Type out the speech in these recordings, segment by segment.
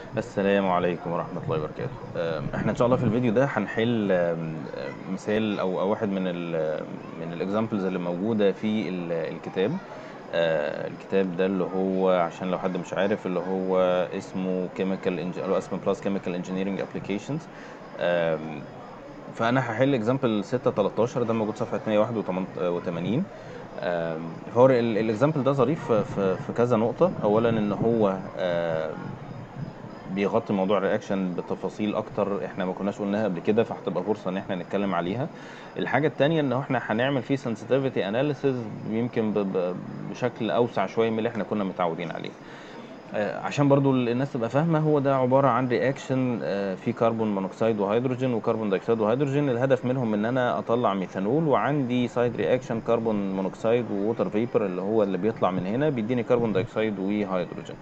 السلام عليكم ورحمة الله وبركاته أم، احنا ان شاء الله في الفيديو ده هنحل أم، أم، مثال او او واحد من ال من الاكزامبلز اللي موجودة في ال- الكتاب آه، الكتاب ده اللي هو عشان لو حد مش عارف اللي هو اسمه chemical Eng- اللي هو اسمه بلس chemical engineering applications أم، فانا هحل اكزامبل 6 13 ده موجود صفحة 181 أم، فهو الاكزامبل ده ظريف في- في في كذا نقطة اولا ان هو أم، بيغطي موضوع الرياكشن بتفاصيل اكتر احنا ما كناش قلناها قبل كده فهتبقى فرصه ان احنا نتكلم عليها الحاجه التانية ان احنا هنعمل فيه sensitivity analysis يمكن ب- ب- بشكل اوسع شويه من اللي احنا كنا متعودين عليه آه، عشان برضو الناس تبقى فاهمه هو ده عباره عن رياكشن في كربون مونوكسيد وهيدروجين وكربون دايوكسيد وهيدروجين الهدف منهم ان انا اطلع ميثانول وعندي سايد رياكشن كربون مونوكسيد ووتر فيبر اللي هو اللي بيطلع من هنا بيديني كربون دايوكسيد وهيدروجين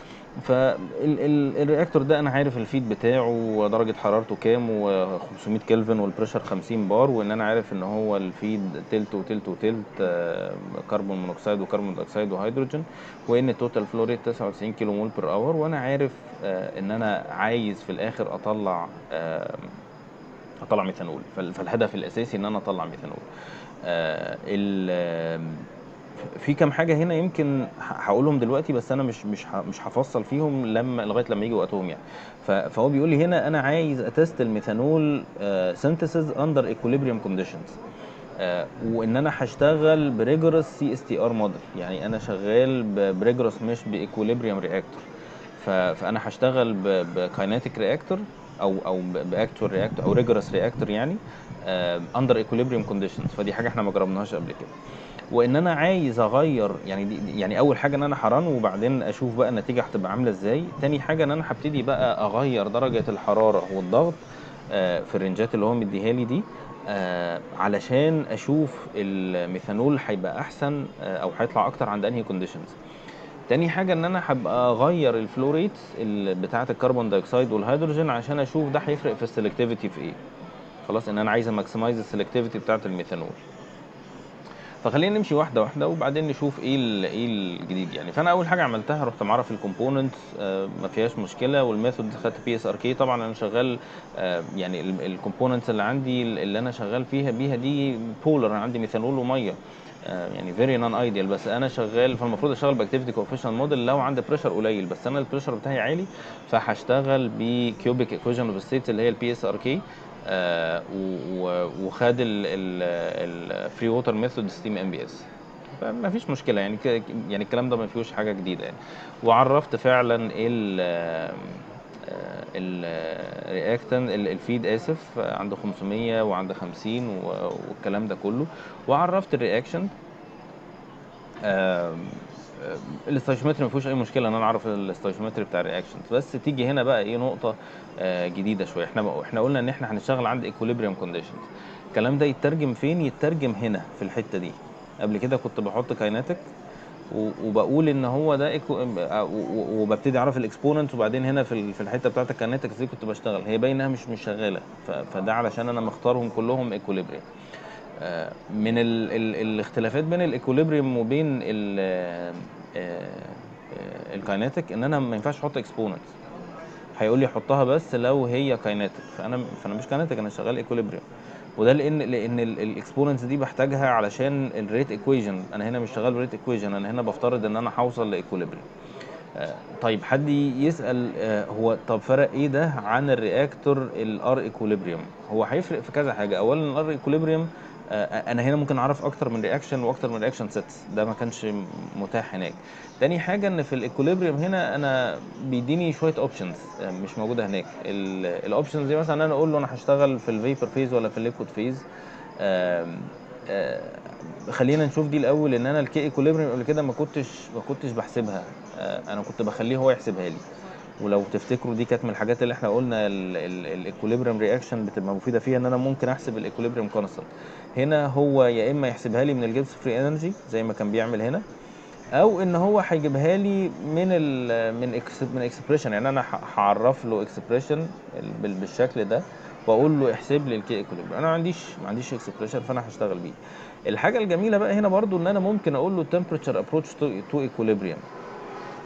فالرياكتور ده انا عارف الفيد بتاعه ودرجه حرارته كام و500 كلفن والبريشر 50 بار وان انا عارف ان هو الفيد تلت وتلت وتلت آه، كربون مونوكسيد وكربون دايوكسيد وهيدروجين وان التوتال فلو ريت 99 كيلو مول بير اور وانا عارف آه، ان انا عايز في الاخر اطلع آه، اطلع ميثانول فال- فالهدف الاساسي ان انا اطلع ميثانول آه، ال آم، في كام حاجه هنا يمكن ه- هقولهم دلوقتي بس انا مش مش ه- مش هفصل فيهم لما لغايه لما يجي وقتهم يعني ف- فهو بيقول لي هنا انا عايز اتست الميثانول سينثيسيس اندر ايكوليبريم كونديشنز وان انا هشتغل بريجورس سي اس تي ار موديل يعني انا شغال بريجورس مش بايكوليبريم رياكتور فانا هشتغل بكايناتيك رياكتور او او باكتوال رياكتور او ريجورس رياكتور يعني اندر ايكوليبريم كونديشنز فدي حاجه احنا ما جربناهاش قبل كده وان انا عايز اغير يعني دي دي- يعني اول حاجه ان انا هرن وبعدين اشوف بقى النتيجه هتبقى عامله ازاي تاني حاجه ان انا هبتدي بقى اغير درجه الحراره والضغط آه، في الرنجات اللي هو مديها لي دي آه، علشان اشوف الميثانول هيبقى احسن آه، او هيطلع اكتر عند انهي كونديشنز تاني حاجه ان انا هبقى اغير الفلو ريتس بتاعه الكربون دايوكسيد والهيدروجين عشان اشوف ده هيفرق في السلكتيفيتي في ايه خلاص ان انا عايز اماكسمايز السلكتيفيتي بتاعه الميثانول فخلينا نمشي واحده واحده وبعدين نشوف ايه ال- ايه الجديد يعني فانا اول حاجه عملتها رحت معرف الكومبوننتس ما فيهاش مشكله والميثود خدت بي اس ار كي طبعا انا شغال آه، يعني الكومبوننتس اللي عندي اللي انا شغال فيها بيها دي بولر انا عندي ميثانول وميه آه، يعني فيري نون ايديال بس انا شغال فالمفروض اشتغل باكتيفيتي كوفيشن موديل لو عندي بريشر قليل بس انا البريشر بتاعي عالي فهشتغل بكيوبيك ايكويشن اوف ستيتس اللي هي البي اس ار كي وخد الفري ووتر ميثود ستيم ام بي اس فما فيش مشكله يعني ك- يعني الكلام ده ما فيهوش حاجه جديده يعني وعرفت فعلا ال الرياكتن الفيد اسف عند 500 وعند 50 و- والكلام ده كله وعرفت الرياكشن الاستايشومتري ما فيهوش اي مشكله ان انا اعرف الاستايشومتري بتاع الرياكشنز بس تيجي هنا بقى ايه نقطه آه، جديده شويه احنا احنا قلنا ان احنا هنشتغل عند ايكوليبريم كونديشنز الكلام ده يترجم فين يترجم هنا في الحته دي قبل كده كنت بحط كايناتيك و- وبقول ان هو ده إيكو... آه، و- و- وببتدي اعرف الاكسبوننت وبعدين هنا في ال- في الحته بتاعت الكايناتيك دي كنت بشتغل هي باينه مش مش شغاله ف... فده علشان انا مختارهم كلهم ايكوليبريم آه، من ال ال الاختلافات بين الايكوليبريم وبين ال الكايناتيك ان انا ما ينفعش احط اكسبوننت هيقول لي حطها بس لو هي كايناتيك فانا فانا مش كايناتيك انا شغال ايكوليبريم وده لان لان الاكسبوننتس دي بحتاجها علشان الريت ايكويجن انا هنا مش شغال بريت ايكويجن انا هنا بفترض ان انا هوصل لايكوليبريم آه، طيب حد يسال آه، هو طب فرق ايه ده عن الرياكتور الار ايكوليبريم هو هيفرق في كذا حاجه اولا الار ايكوليبريم انا هنا ممكن اعرف اكتر من رياكشن واكتر من رياكشن سيتس ده ما كانش متاح هناك تاني حاجه ان في الايكوليبريم هنا انا بيديني شويه اوبشنز مش موجوده هناك الاوبشنز دي مثلا انا اقول له انا هشتغل في الفيبر فيز ولا في الليكويد فيز آم، آه، خلينا نشوف دي الاول ان انا الكي ايكوليبريم قبل كده ما كنتش ما كنتش بحسبها آه، انا كنت بخليه هو يحسبها لي ولو تفتكروا دي كانت من الحاجات اللي احنا قلنا الايكوليبريم رياكشن بتبقى مفيده فيها ان انا ممكن احسب الايكوليبريم كونستنت هنا هو يا اما يحسبها لي من الجيبس فري انرجي زي ما كان بيعمل هنا او ان هو هيجيبها لي من ال من اكس من اكسبريشن يعني انا ه- هعرف له اكسبريشن بالشكل ده واقول له احسب لي الكي ايكوليبريم انا ما عنديش ما عنديش اكسبريشن فانا هشتغل بيه الحاجه الجميله بقى هنا برضو ان انا ممكن اقول له temperature approach to, to equilibrium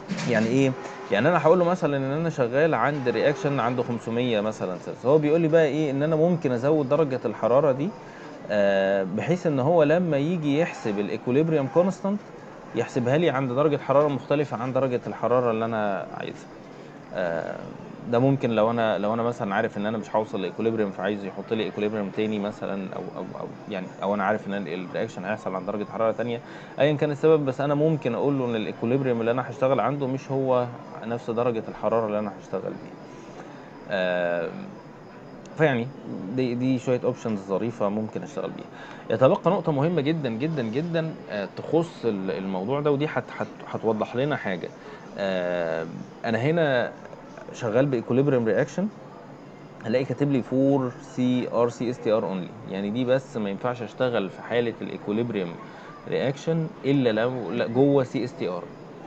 يعني ايه يعني انا هقول له مثلا ان انا شغال عند رياكشن عنده 500 مثلا سيلسيوس هو بيقول لي بقى ايه ان انا ممكن ازود درجه الحراره دي آه، بحيث ان هو لما يجي يحسب الايكوليبريم كونستانت يحسبها لي عند درجه حراره مختلفه عن درجه الحراره اللي انا عايزها آه، ده ممكن لو انا لو انا مثلا عارف ان انا مش هوصل لايكوليبريم فعايز يحط لي ايكوليبريم تاني مثلا او او او يعني او انا عارف ان الرياكشن هيحصل عند درجه حراره تانية ايا كان السبب بس انا ممكن اقول له ان الايكوليبريم اللي انا هشتغل عنده مش هو نفس درجه الحراره اللي انا هشتغل بيها آه، فيعني دي دي شويه اوبشنز ظريفه ممكن اشتغل بيها يتبقى نقطه مهمه جدا جدا جدا آه، تخص ال- الموضوع ده ودي هت- هت- هتوضح لنا حاجه آه، انا هنا شغال بايكوليبريم رياكشن هلاقي كاتب لي 4 سي ار سي اس تي ار اونلي يعني دي بس ما ينفعش اشتغل في حاله الايكوليبريم رياكشن الا لو لا جوه سي اس تي ار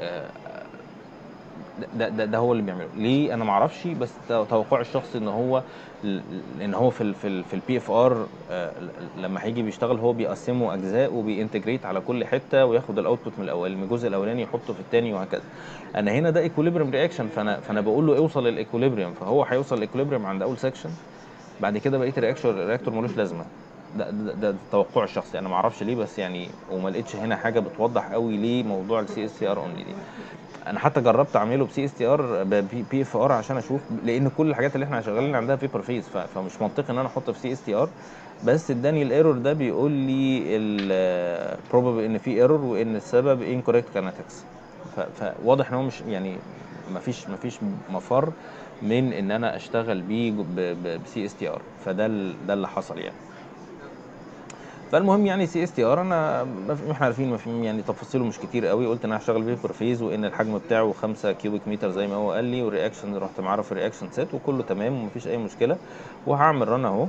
ده, ده ده هو اللي بيعمله ليه انا ما اعرفش بس تو- توقعي الشخصي ان هو ل- ان هو في ال في ال في البي اف ار لما هيجي بيشتغل هو بيقسمه اجزاء وبينتجريت على كل حته وياخد الاوتبوت من الاول من الجزء الاولاني يحطه في الثاني وهكذا انا هنا ده ايكوليبريم رياكشن فانا فانا بقول له اوصل للايكوليبريم فهو هيوصل للايكوليبريم عند اول سكشن بعد كده بقيه الرياكشن الرياكتور ملوش لازمه ده ده, ده التوقع الشخصي انا ما اعرفش ليه بس يعني وما لقيتش هنا حاجه بتوضح قوي ليه موضوع السي اس سي ار اونلي دي انا حتى جربت اعمله بسي اس تي ار بي اف ار عشان اشوف لان كل الحاجات اللي احنا شغالين عندها بيبر فيس فمش منطقي ان انا احط في سي اس تي ار بس اداني الايرور ده بيقول لي البروبابل ان في ايرور وان السبب انكوريكت كاناتكس فواضح ان هو مش يعني مفيش مفيش مفر من ان انا اشتغل بيه بسي اس تي ار فده ال- ده اللي حصل يعني فالمهم يعني سي اس تي ار انا ما في- احنا عارفين ما في- يعني تفاصيله مش كتير قوي قلت ان انا هشتغل بيبر فيز وان الحجم بتاعه 5 كيوبيك متر زي ما هو قال لي والرياكشن رحت معرف الرياكشن سيت وكله تمام ومفيش اي مشكله وهعمل رن اهو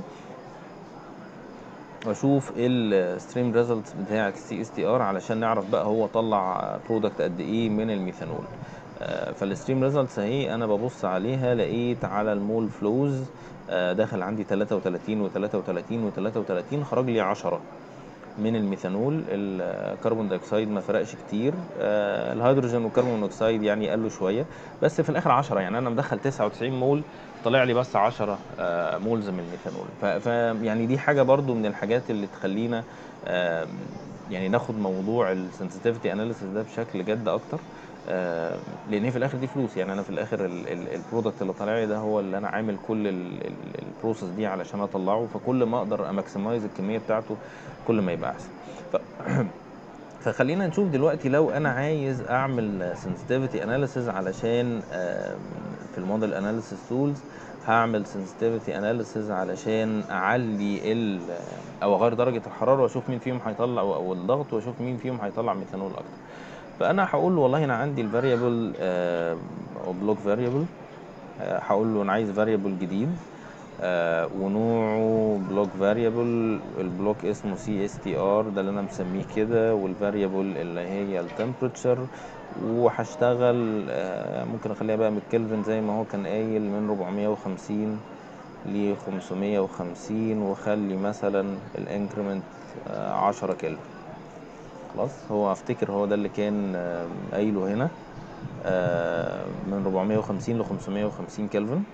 واشوف ايه الستريم ريزلتس بتاعه السي اس تي ار علشان نعرف بقى هو طلع برودكت قد ايه من الميثانول فالستريم ريزلتس اهي انا ببص عليها لقيت على المول فلوز داخل عندي 33 و33 و33 خرج لي 10 من الميثانول الكربون دايوكسيد ما فرقش كتير آه، الهيدروجين والكربون مونوكسيد يعني قالوا شويه بس في الاخر 10 يعني انا مدخل 99 مول طلع لي بس 10 آه، مولز من الميثانول ف ف- يعني دي حاجه برضو من الحاجات اللي تخلينا آم، يعني ناخد موضوع السنسيتيفيتي اناليسيس ده بشكل جد اكتر آه، لان هي في الاخر دي فلوس يعني انا في الاخر البرودكت اللي طالع لي ده هو اللي انا عامل كل البروسيس دي علشان اطلعه فكل ما اقدر اماكسمايز الكميه بتاعته كل ما يبقى احسن ف... فخلينا نشوف دلوقتي لو انا عايز اعمل sensitivity analysis علشان آم، في الموديل اناليسيس تولز هعمل sensitivity analysis علشان اعلي ال او اغير درجه الحراره واشوف مين فيهم هيطلع او أو الضغط واشوف مين فيهم هيطلع ميثانول اكتر فانا هقول له والله انا عندي الفاريبل او بلوك فاريبل هقول له انا عايز فاريبل جديد آه، ونوعه بلوك فاريبل البلوك اسمه سي اس تي ار ده اللي انا مسميه كده والفاريبل اللي هي التمبريتشر وهشتغل آه، ممكن اخليها بقى من الكلفن زي ما هو كان قايل من 450 ل 550 واخلي مثلا الانكريمنت 10 كلفن خلاص هو افتكر هو ده اللي كان آه، قايله هنا آه، من 450 ل 550 كلفن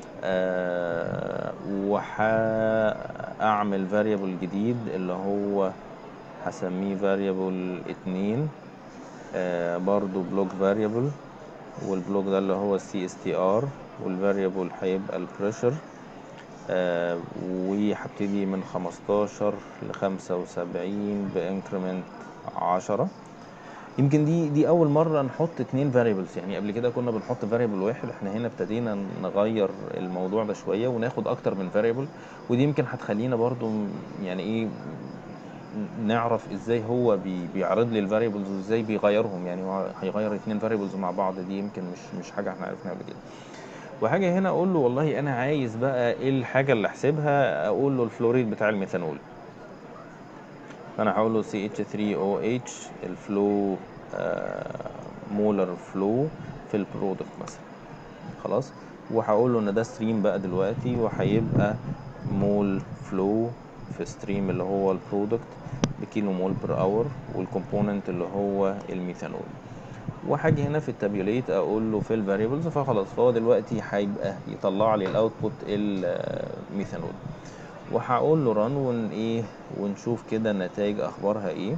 وهعمل فاريبل جديد اللي هو هسميه فاريبل اتنين آه، برضو بلوك فاريبل والبلوك ده اللي هو السي اس تي ار والفاريبل هيبقى البريشر آه، وهبتدي من 15 ل 75 بانكريمنت 10 يمكن دي دي اول مره نحط اتنين فاريبلز يعني قبل كده كنا بنحط فاريبل واحد احنا هنا ابتدينا نغير الموضوع ده شويه وناخد اكتر من فاريبل ودي يمكن هتخلينا برضو م- يعني ايه ن- نعرف ازاي هو بي بيعرض لي الفاريبلز وازاي بيغيرهم يعني هو هيغير اتنين فاريبلز مع بعض دي يمكن مش مش حاجه احنا عرفناها قبل كده وحاجه هنا اقول له والله انا عايز بقى ايه الحاجه اللي احسبها اقول له الفلوريد بتاع الميثانول فانا هقول له CH3OH الفلو مولر فلو في البرودكت مثلا خلاص وهقول له ان ده ستريم بقى دلوقتي وهيبقى مول فلو في ستريم اللي هو البرودكت بكيلو مول بر اور والكومبوننت اللي هو الميثانول وهاجي هنا في التابيوليت اقول له في الفاريبلز فخلاص فهو دلوقتي هيبقى يطلع لي الاوتبوت الميثانول وهقول له ران ون ايه ونشوف كده النتائج اخبارها ايه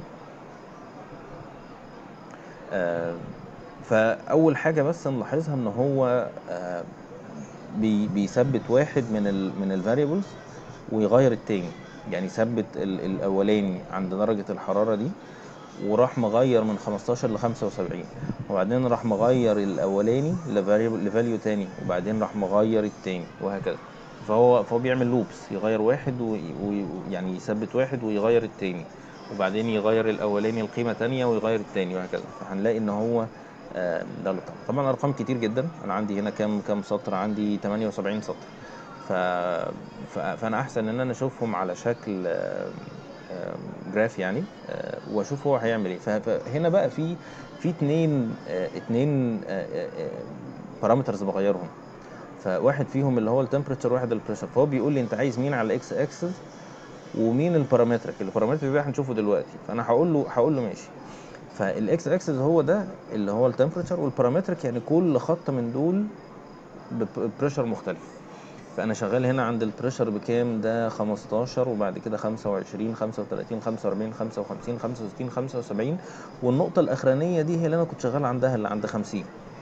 آه فاول حاجه بس نلاحظها ان هو آه بي بيثبت واحد من ال من الفاريبلز ويغير التاني يعني ثبت ال- الاولاني عند درجه الحراره دي وراح مغير من 15 ل 75 وبعدين راح مغير الاولاني لفاريبل لفاليو تاني وبعدين راح مغير التاني وهكذا فهو فهو بيعمل لوبس يغير واحد ويعني يثبت واحد ويغير التاني وبعدين يغير الاولاني القيمه تانية ويغير التاني وهكذا فهنلاقي ان هو آه، ده اللي طبعا طبعا ارقام كتير جدا انا عندي هنا كام كام سطر عندي 78 سطر ف... ف... فانا احسن ان انا اشوفهم على شكل آه، آه، جراف يعني آه، واشوف هو هيعمل ايه ف- فهنا بقى في في اتنين آه، اتنين بارامترز بغيرهم فواحد فيهم اللي هو التمبريتشر واحد البريشر فهو بيقول لي انت عايز مين على الاكس اكسس ومين البارامترك البارامترك ده هنشوفه دلوقتي فانا هقول له هقول له ماشي فالاكس اكسس هو ده اللي هو التمبريتشر والبارامترك يعني كل خط من دول ببريشر مختلف فانا شغال هنا عند البريشر بكام ده 15 وبعد كده 25 35 45 55 65 75 والنقطه الاخرانيه دي هي اللي انا كنت شغال عندها اللي عند 50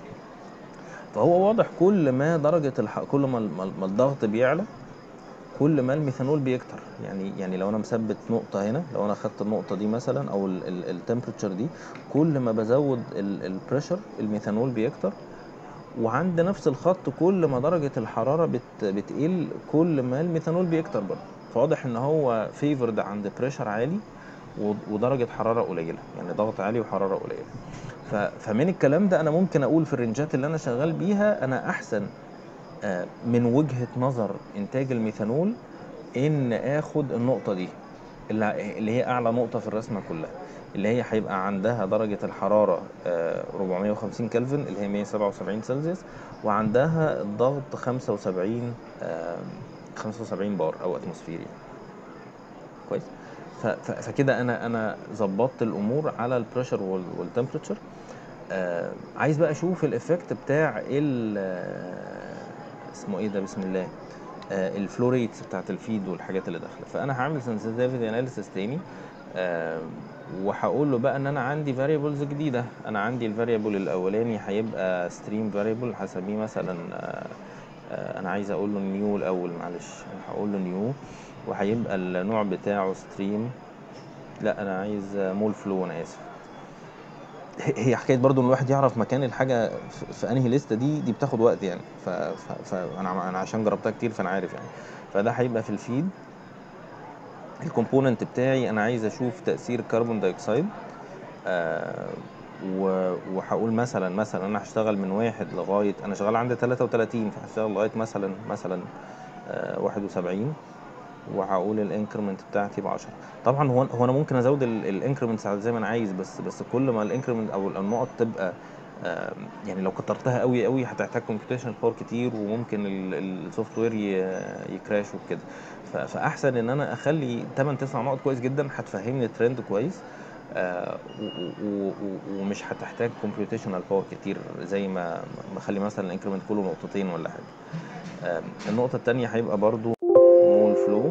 فهو واضح كل ما درجه الح... كل ما ما- ما الضغط بيعلى كل ما الميثانول بيكتر يعني يعني لو انا مثبت نقطه هنا لو انا خدت النقطه دي مثلا او التمبريتشر دي كل ما بزود البريشر الميثانول بيكتر وعند نفس الخط كل ما درجة الحرارة بت بتقل كل ما الميثانول بيكتر برضه فواضح ان هو فيفرد عند بريشر عالي و- ودرجة حرارة قليلة يعني ضغط عالي وحرارة قليلة ف- فمن الكلام ده انا ممكن اقول في الرنجات اللي انا شغال بيها انا احسن آه، من وجهة نظر انتاج الميثانول ان اخد النقطة دي اللي اللي هي اعلى نقطة في الرسمة كلها اللي هي هيبقى عندها درجة الحرارة آه، 450 كلفن اللي هي 177 سلسيوس وعندها الضغط 75 آه، 75 بار او اتموسفيري كويس ف- ف- فكده انا انا ظبطت الامور على البريشر والتمبريتشر آه عايز بقى اشوف الايفكت بتاع ال آه، اسمه ايه ده بسم الله آه الفلو ريتس بتاعت الفيد والحاجات اللي داخله فانا هعمل سنسيتيفيتي اناليسيس تاني آه وهقول له بقى ان انا عندي فاريبلز جديده انا عندي الفاريبل الاولاني هيبقى ستريم فاريبل هسميه مثلا آه آه انا عايز اقول له نيو الاول معلش هقول له نيو وهيبقى النوع بتاعه ستريم لا انا عايز مول فلو انا اسف هي هي حكايه برضو ان الواحد يعرف مكان الحاجه في- في انهي لسته دي دي بتاخد وقت يعني ف- ف- فانا انا عشان جربتها كتير فانا عارف يعني فده هيبقى في الفيد الكومبوننت بتاعي انا عايز اشوف تاثير الكربون دايوكسيد آه و- وهقول مثلا مثلا انا هشتغل من واحد لغايه انا شغال عند 33 فهشتغل لغايه مثلا مثلا آه 71 وهقول الانكريمنت بتاعتي ب 10 طبعا هو هو انا ممكن ازود الانكريمنتس زي ما انا عايز بس بس كل ما الانكريمنت او النقط تبقى آم، يعني لو كترتها قوي قوي هتحتاج كومبيوتيشن باور كتير وممكن السوفت وير يكراش وكده ف- فاحسن ان انا اخلي 8 9 نقط كويس جدا هتفهمني الترند كويس آه، و- و- و- ومش هتحتاج كومبيوتيشنال باور كتير زي ما ما اخلي مثلا الانكريمنت كله نقطتين ولا حاجه آم، النقطه التانية هيبقى برضو مول فلو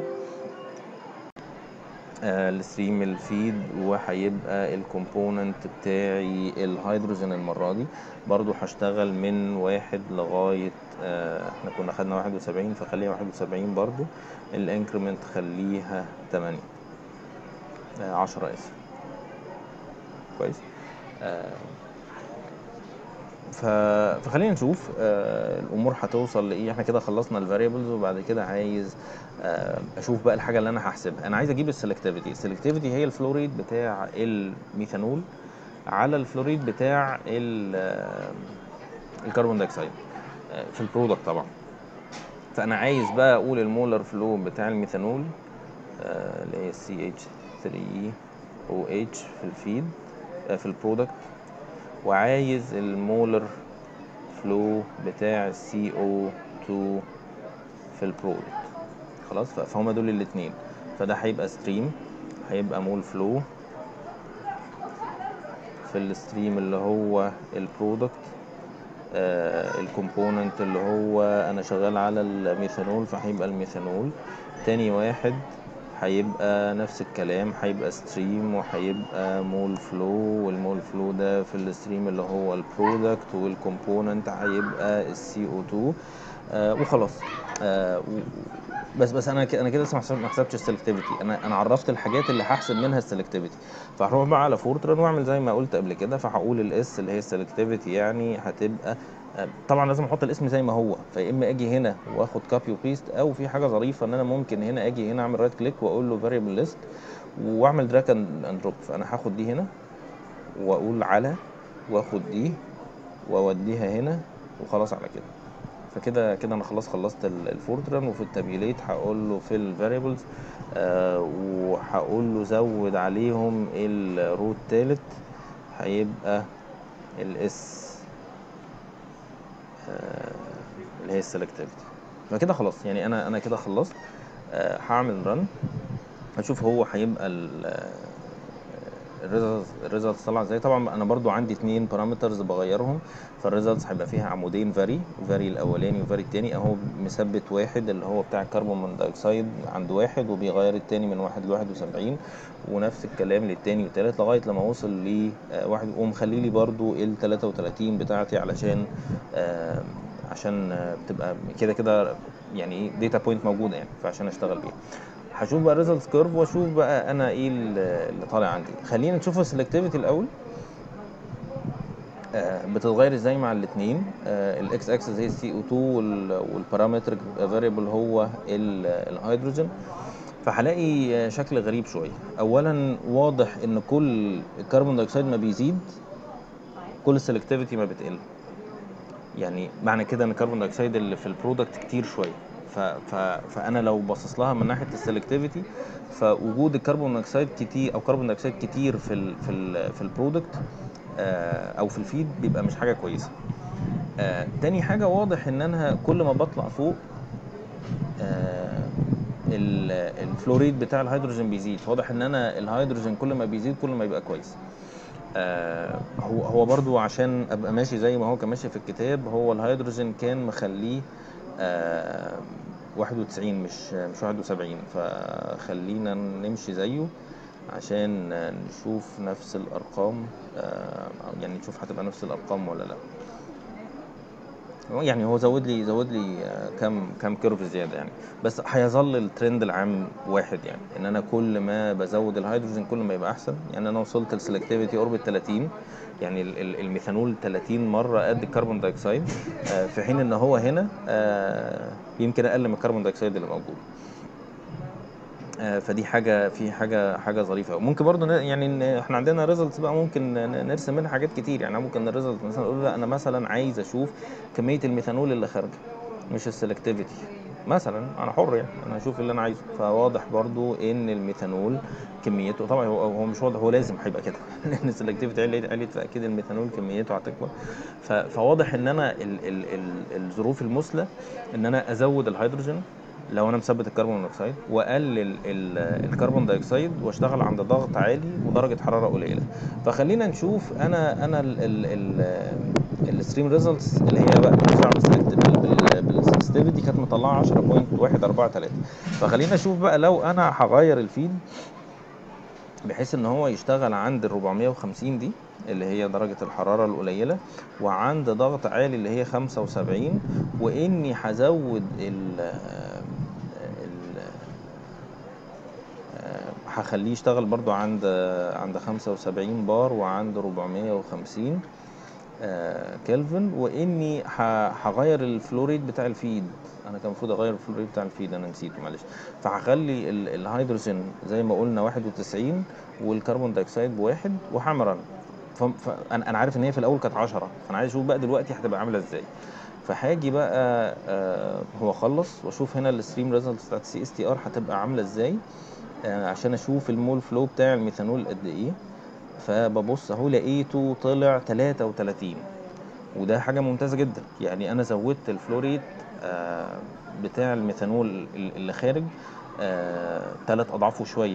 آه، الستريم الفيد وهيبقى الكومبوننت بتاعي الهيدروجين المرة دي برضو هشتغل من واحد لغاية آه، احنا كنا خدنا واحد وسبعين فخليها واحد وسبعين برضو الانكريمنت خليها تمانية آه، عشرة اسف كويس آه، ف... فخلينا نشوف آه الامور هتوصل لايه احنا كده خلصنا الفاريبلز وبعد كده عايز آه اشوف بقى الحاجه اللي انا هحسبها انا عايز اجيب السلكتيفيتي السلكتيفيتي هي الفلوريد بتاع الميثانول على الفلوريد بتاع ال- آه، الكربون دايوكسيد آه، في البرودكت طبعا فانا عايز بقى اقول المولر فلو بتاع الميثانول آه، اللي هي سي اتش 3 او اتش في الفيد آه، في البرودكت وعايز المولر فلو بتاع السي او 2 في البرودكت خلاص ف- فهم دول الاتنين فده هيبقى ستريم هيبقى مول فلو في الستريم اللي هو البرودكت الكومبوننت اللي هو انا شغال على الميثانول فهيبقى الميثانول تاني واحد هيبقى نفس الكلام هيبقى ستريم وهيبقى مول فلو والمول فلو ده في الستريم اللي هو البرودكت والكومبوننت هيبقى السي او 2 آه وخلاص آه و- بس بس انا ك- انا كده لسه ما حسب- ما حسبتش السلكتيفيتي انا انا عرفت الحاجات اللي هحسب منها السلكتيفيتي فهروح بقى على فورتران واعمل زي ما قلت قبل كده فهقول الاس اللي هي السلكتيفيتي يعني هتبقى آه، طبعا لازم احط الاسم زي ما هو فيا اما اجي هنا واخد كوبي وبيست او في حاجه ظريفه ان انا ممكن هنا اجي هنا اعمل رايت كليك واقول له فاريبل ليست واعمل دراج اند دروب فانا هاخد دي هنا واقول على واخد دي واوديها هنا وخلاص على كده فكده كده انا خلاص خلصت ال- الفورتران وفي التابيوليت هقول له في الفاريبلز آه وهقول له زود عليهم الرو التالت هيبقى الاس آه اللي هي السلكتيفيتي فكده خلاص يعني انا انا كده خلصت آه هعمل رن اشوف هو هيبقى الريزلتس طالعه ازاي طبعا انا برضو عندي اتنين بارامترز بغيرهم فالريزلتس هيبقى فيها عمودين فاري فاري الاولاني وفاري التاني اهو مثبت واحد اللي هو بتاع الكربون دايوكسيد عند واحد وبيغير التاني من واحد لواحد وسبعين ونفس الكلام للتاني والتالت لغايه لما اوصل ل آه، واحد ومخلي لي برضو ال 33 بتاعتي علشان آه، عشان آه، بتبقى كده كده يعني ايه داتا بوينت موجوده يعني فعشان اشتغل بيها هشوف بقى الريزلتس كيرف واشوف بقى انا ايه ال- اللي طالع عندي خلينا نشوف السلكتيفيتي الاول آه، بتتغير ازاي مع الاثنين الاكس اكسس هي السي او 2 والبارامتر فاريبل هو ال- الهيدروجين فهلاقي آه، شكل غريب شويه اولا واضح ان كل الكربون دايوكسيد ما بيزيد كل السلكتيفيتي ما بتقل يعني معنى كده ان الكربون دايوكسيد اللي في البرودكت كتير شويه ف... ف... فانا لو باصص لها من ناحيه السلكتيفيتي فوجود الكربون دايوكسيد كتير او كربون دايوكسيد كتير في ال... في ال... في البرودكت آه، او في الفيد بيبقى مش حاجه كويسه آه، تاني حاجه واضح ان انا كل ما بطلع فوق آه، ال- الفلوريد بتاع الهيدروجين بيزيد واضح ان انا الهيدروجين كل ما بيزيد كل ما يبقى كويس آه، هو هو برضو عشان ابقى ماشي زي ما هو كان ماشي في الكتاب هو الهيدروجين كان مخليه آه، 91 مش مش 71 فخلينا نمشي زيه عشان نشوف نفس الارقام آه، يعني نشوف هتبقى نفس الارقام ولا لا يعني هو زود لي زود لي آه، كام كام كيرف زياده يعني بس هيظل الترند العام واحد يعني ان انا كل ما بزود الهيدروجين كل ما يبقى احسن يعني انا وصلت السلكتيفيتي اوربت 30 يعني ال- ال- الميثانول 30 مره قد الكربون دايوكسيد آه، في حين ان هو هنا آه، يمكن اقل من الكربون دايوكسيد اللي موجود آه، فدي حاجه في حاجه حاجه ظريفه ممكن برضو ن- يعني إن احنا عندنا ريزلتس بقى ممكن ن- نرسم منها حاجات كتير يعني ممكن الريزلت مثلا اقول لا انا مثلا عايز اشوف كميه الميثانول اللي خارجه مش السلكتيفيتي مثلا انا حر يعني انا هشوف اللي انا عايزه فواضح برضو ان الميثانول كميته طبعا هو هو مش واضح هو لازم هيبقى كده لان السلكتيفيتي عليت عليت فاكيد الميثانول كميته هتكبر ف- فواضح ان انا ال ال ال الظروف المثلى ان انا ازود الهيدروجين لو انا مثبت الكربون مونوكسيد واقلل ال- الكربون دايوكسيد واشتغل عند ضغط عالي ودرجه حراره قليله فخلينا نشوف انا انا الستريم ريزلتس اللي هي بقى بالسنسيتيفيتي كانت مطلعه 10.143 فخلينا نشوف بقى لو انا هغير الفيد بحيث ان هو يشتغل عند ال 450 دي اللي هي درجة الحرارة القليلة وعند ضغط عالي اللي هي 75 واني هزود ال ال آه، هخليه يشتغل برضو عند عند 75 بار وعند 450 آه، كلفن واني ه- هغير الفلوريد بتاع الفيد انا كان المفروض اغير الفلوريد بتاع الفيد انا نسيته معلش فهخلي ال- الهيدروجين زي ما قلنا 91 والكربون دايوكسيد بواحد وهعمل رن فانا انا عارف ان هي في الاول كانت 10 فانا عايز اشوف بقى دلوقتي هتبقى عامله ازاي فهاجي بقى آه هو خلص واشوف هنا الستريم ريزلتس بتاعت السي اس تي ار هتبقى عامله ازاي آه عشان اشوف المول فلو بتاع الميثانول قد ايه فببص اهو لقيته طلع 33 وده حاجه ممتازه جدا يعني انا زودت الفلوريد آه، بتاع الميثانول ال- اللي خارج ثلاث اضعافه شويه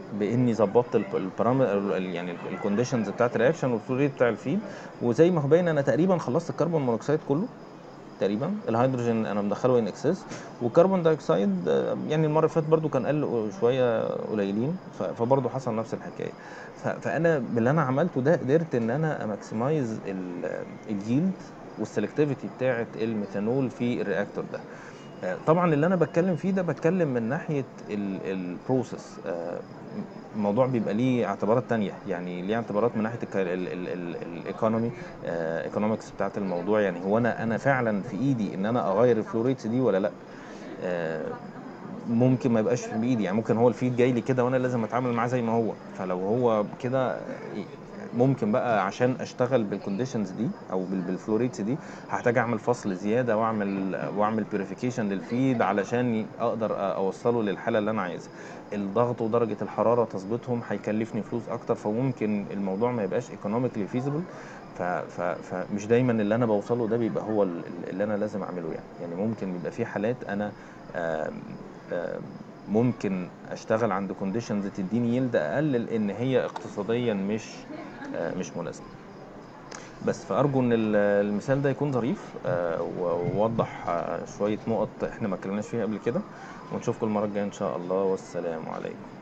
باني ظبطت البارامتر يعني الكونديشنز بتاعت الرياكشن والفلو ريت بتاع الفيد وزي ما هو باين انا تقريبا خلصت الكربون مونوكسيد كله تقريبا الهيدروجين انا مدخله ان اكسس والكربون دايوكسيد آه، يعني المره اللي فاتت برده كان قل شويه قليلين ف- فبرضه حصل نفس الحكايه ف- فانا باللي انا عملته ده قدرت ان انا اماكسمايز اليلد والسلكتيفيتي بتاعه الميثانول في الرياكتور ده آه، طبعا اللي انا بتكلم فيه ده بتكلم من ناحيه البروسيس الموضوع بيبقى ليه اعتبارات تانية يعني ليه اعتبارات من ناحيه الايكونومي ايكونومكس بتاعت الموضوع يعني هو انا انا فعلا في ايدي ان انا اغير الفلو ريتس دي ولا لا آه، ممكن ما يبقاش في بايدي يعني ممكن هو الفيد جاي لي كده وانا لازم اتعامل معاه زي ما هو فلو هو كده ممكن بقى عشان اشتغل بالكونديشنز دي او بال- بالفلوريتس دي هحتاج اعمل فصل زياده واعمل واعمل بيوريفيكيشن للفيد علشان اقدر اوصله للحاله اللي انا عايزها الضغط ودرجه الحراره تظبيطهم هيكلفني فلوس اكتر فممكن الموضوع ما يبقاش ايكونوميكلي فيزبل فمش دايما اللي انا بوصله ده بيبقى هو ال- اللي انا لازم اعمله يعني يعني ممكن يبقى في حالات انا آم، آم، ممكن اشتغل عند كونديشنز تديني يلد اقل لان هي اقتصاديا مش آه، مش مناسبه بس فارجو ان ال- المثال ده يكون ظريف آه، ووضح آه، شويه نقط احنا ما اتكلمناش فيها قبل كده ونشوفكم المره الجايه ان شاء الله والسلام عليكم